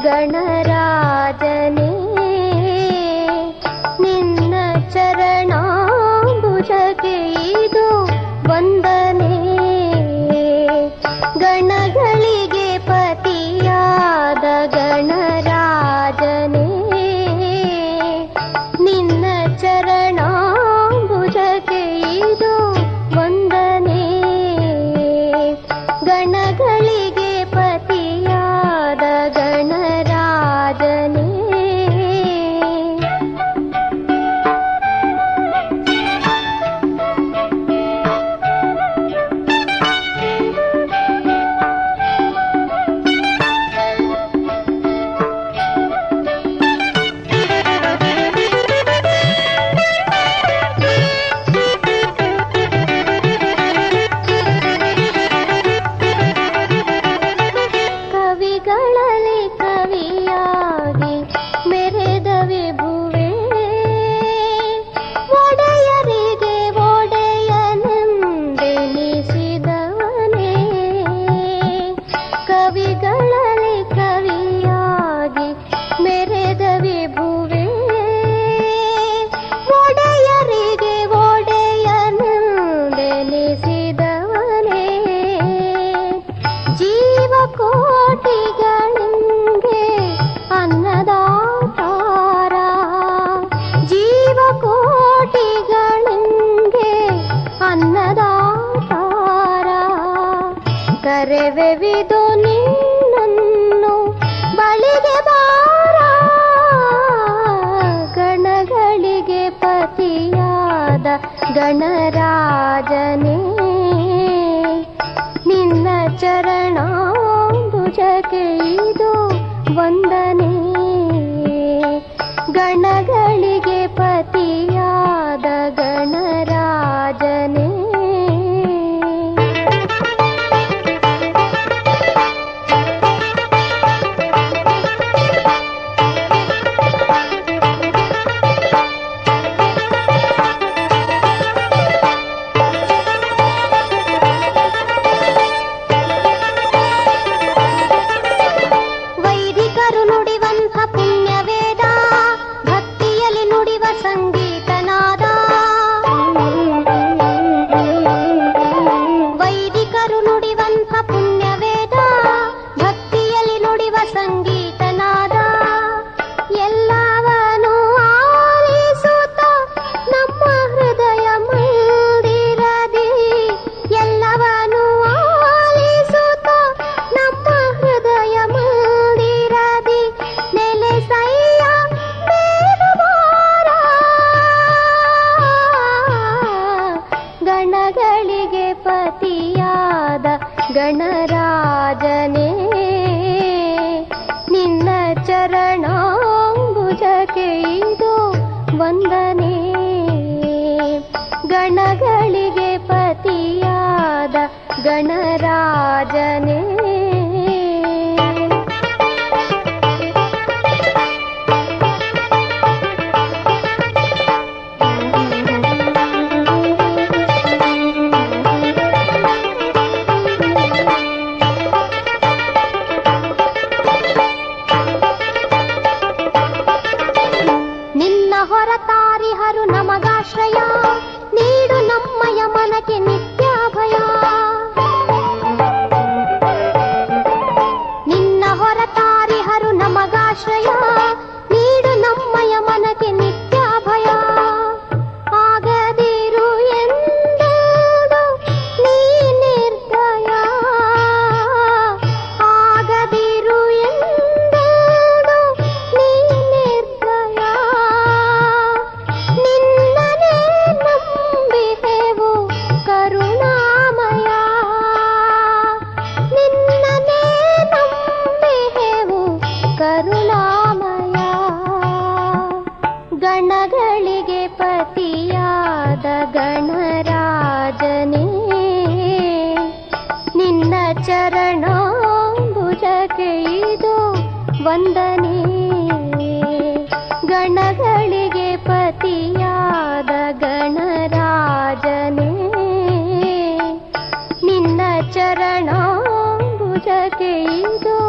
ಗಣರಾಜನೇ ನಿನ್ನ ಚರಣಾಂಬುಜಕ್ಕೆ ಇದು ವಂದನೆ ಗಣಗಳಿಗೆ ಪತಿಯಾದ ಗಣರಾಜನೇ ನಿನ್ನ ಚರಣಾಂಬುಜಕ್ಕೆ ಇದು ವಂದನೆ ಗಣಗಳಿಗೆ ಪತಿಯಾದ ಗಣರಾಜನೇ ಕವಿಗಳಲ್ಲಿ ಕವಿಯಾಗಿ ಮೆರೆದ ವಿಭುವೆ ಒಡೆಯರಿಗೆ ಒಡೆಯನೆಂದೆನಿಸಿದವನೇ ಕವಿಗಳಲ್ಲಿ ಕವಿಯಾಗಿ ಮೆರೆದ ವಿಭುವೆ ಒಡೆಯರಿಗೆ ಒಡೆಯನೆಂದೆನಿಸಿದವನೇ ಜೀವಕೋಟಿಗಳಿಗೆ ಅನ್ನದಾತಾರ ಜೀವಕೋಟಿಗಳಿಗೆ ಅನ್ನದಾತಾರ ಕರೆವೆವಿದು ನಿನ್ನನ್ನು ಬಳಿಗೆ ಬಾರ ಗಣಗಳಿಗೆ ಪತಿಯಾದ ಗಣರಾಜನೇ ನಿನ್ನ ಚರಣಾಂಬುಜಕ್ಕೆ ಇದು ವಂದನೆ ಗಣಗಳಿಗೆ ಪತಿಯಾದ ಗಣರಾಜನೇ ವೈದಿಕರು ನುಡಿವಂಥ ಪುಣ್ಯವೇದ ಭಕ್ತಿಯಲ್ಲಿ ನುಡಿವ ಸಂಗೀತನಾದ ವೈದಿಕರು ನುಡಿವಂಥ ಪುಣ್ಯವೇದ ಭಕ್ತಿಯಲ್ಲಿ ನುಡಿವ ಸಂಗೀತನಾದ ಎಲ್ಲವನು ಆಲಿಸುತ್ತ ನಮ್ಮ ಹೃದಯ ಮಂದಿರದಿ ಎಲ್ಲವನು ಆಲಿಸುತ್ತ ನಮ್ಮ ಹೃದಯ ಮಂದಿರದಿ ನೆಲೆಸಯ್ಯ ಮೇಲುಮಾರ ಗಣಗಳಿಗೆ ಪತಿಯಾದ ಗಣರಾಜನೇ ನಿನ್ನ ಚರಣಾಂಬುಜಕ್ಕೆ ಇದು ವಂದನೆ ಗಣಗಳಿಗೆ ಪತಿಯಾದ ಗಣರಾಜನೇ ನಿನ್ನ ಹೊರತಾರಿಹರು ನಮಗಾಶ್ರಯ ನೀಡು ನಮ್ಮಯ ಮನಕ್ಕೆ ನಿತ್ಯಾಭಯ ನಿನ್ನ ಹೊರತಾರಿಹರು ನಮಗಾಶ್ರಯ ನೀಡು ನಮ್ಮಯ ಮನಕ್ಕೆ ನಿತ್ಯಾಭಯ ಆಗದಿರು ಎಂದೆಂದು ನೀ ನಿರ್ದಯ ಆಗದಿರು ಎಂದೆಂದು ನೀ ನಿರ್ದಯ ನಿನ್ನನೇ ನಂಬಿದೆವು ಕರುಣಾಮಯ ನಿನ್ನನೇ ನಂಬಿದೆವು ಕರುಣಾಮಯ ಗಣಗಳಿಗೆ ಪತಿಯಾದ ಗಣರಾಜನೇ ನಿನ್ನ ಚರಣಾಂಬುಜಕ್ಕೆ ಇದು ವಂದನೆ ಗಣಗಳಿಗೆ ಪತಿಯಾದ ಗಣರಾಜನೇ ನಿನ್ನ ಚರಣಾಂಬುಜಕ್ಕೆ ಇದು